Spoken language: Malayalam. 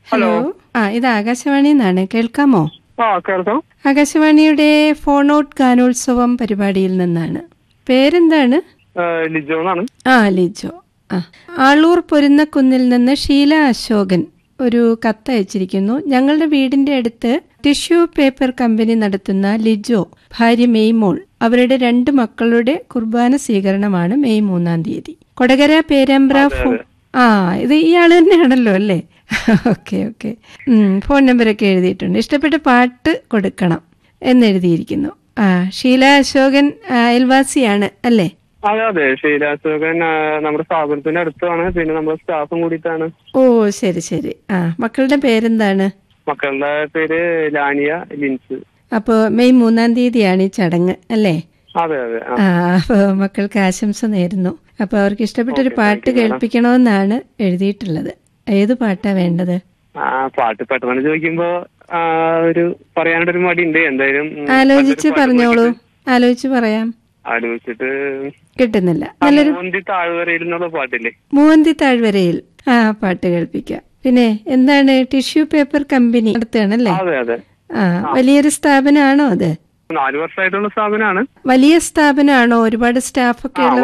ഹലോ ആ ഇത് ആകാശവാണി എന്നാണ് കേൾക്കാമോ ആ കേൾക്കാം ആകാശവാണിയുടെ ഫോൺ ഔട്ട് ഗാനോത്സവം പരിപാടിയിൽ നിന്നാണ് പേരെന്താണ് ആ, ലിജോ എന്നാണ് ആ ലിജോ ആ ആളൂർ പൊരുന്നക്കുന്നിൽ നിന്ന് ഷീല അശോകൻ ഒരു കത്ത് അയച്ചിരിക്കുന്നു ഞങ്ങളുടെ വീടിന്റെ അടുത്ത് ടിഷ്യൂ പേപ്പർ കമ്പനി നടത്തുന്ന ലിജോ ഭാര്യ മെയ്മോൾ അവരുടെ രണ്ട് മക്കളുടെ കുർബാന സ്വീകരണമാണ് മെയ് മൂന്നാം തീയതി കൊടകര പേരമ്പ്ര ഫോ ആ ഇത് ഇയാൾ തന്നെയാണല്ലോ അല്ലേ ഓക്കെ ഓക്കെ ഫോൺ നമ്പറൊക്കെ എഴുതിയിട്ടുണ്ട് ഇഷ്ടപ്പെട്ട പാട്ട് കൊടുക്കണം എന്നെഴുതിയിരിക്കുന്നു ആ ഷീല അശോകൻ ആ, അയൽവാസിയാണ് അല്ലേ അതെ അതെ ശൈലാശോകൻ ആ, നമ്മുടെ സ്ഥാപനത്തിന്റെ അടുത്താണ് പിന്നെ നമ്മുടെ സ്റ്റാഫും കൂടിയിട്ടാണ് ഓ ശരി ശരി ആ മക്കളുടെ പേരെന്താണ് മക്കളുടെ പേര് ലാനിയ ലിൻസ് അപ്പോൾ മെയ് മൂന്നാം തീയതിയാണ് ഈ ചടങ്ങ് അല്ലേ അതെ അതെ ആ. ആ അപ്പോൾ മക്കൾക്ക് ആശംസ നേരുന്നു അപ്പോൾ അവർക്ക് ഇഷ്ടപ്പെട്ട ഒരു പാട്ട് കേൾപ്പിക്കണമെന്നാണ് എഴുതിയിട്ടുള്ളത് ഏത് പാട്ടാ വേണ്ടത് ആ പാട്ട് പെട്ടെന്ന് ചോദിക്കുമ്പോ ആ, ഒരു പറയാനൊരു മടി ഉണ്ട് എന്തായാലും ഉം, ആലോചിച്ച് നല്ലൊരു പാട്ട് പറഞ്ഞോളൂ നോക്കിയിട്ട് ആലോചിച്ച് പറയാം ആലോചിച്ചിട്ട് കിട്ടുന്നില്ല ആ, നല്ലൊരു മോന്തി താഴ്വരയിൽ എന്നുള്ള പാട്ടില്ലേ മൂവന്തി താഴ്വരയിൽ ആ പാട്ട് കേൾപ്പിക്കാം പിന്നെ എന്താണ് ടിഷ്യൂ പേപ്പർ കമ്പനി നടത്തുകയാണല്ലേ അതെ അതെ ആ വലിയൊരു സ്ഥാപനമാണോ അത് നാല് വർഷമായിട്ടുള്ള സ്ഥാപനമാണ് വലിയ സ്ഥാപനമാണോ ഒരുപാട് സ്റ്റാഫൊക്കെ ആ, ഉള്ള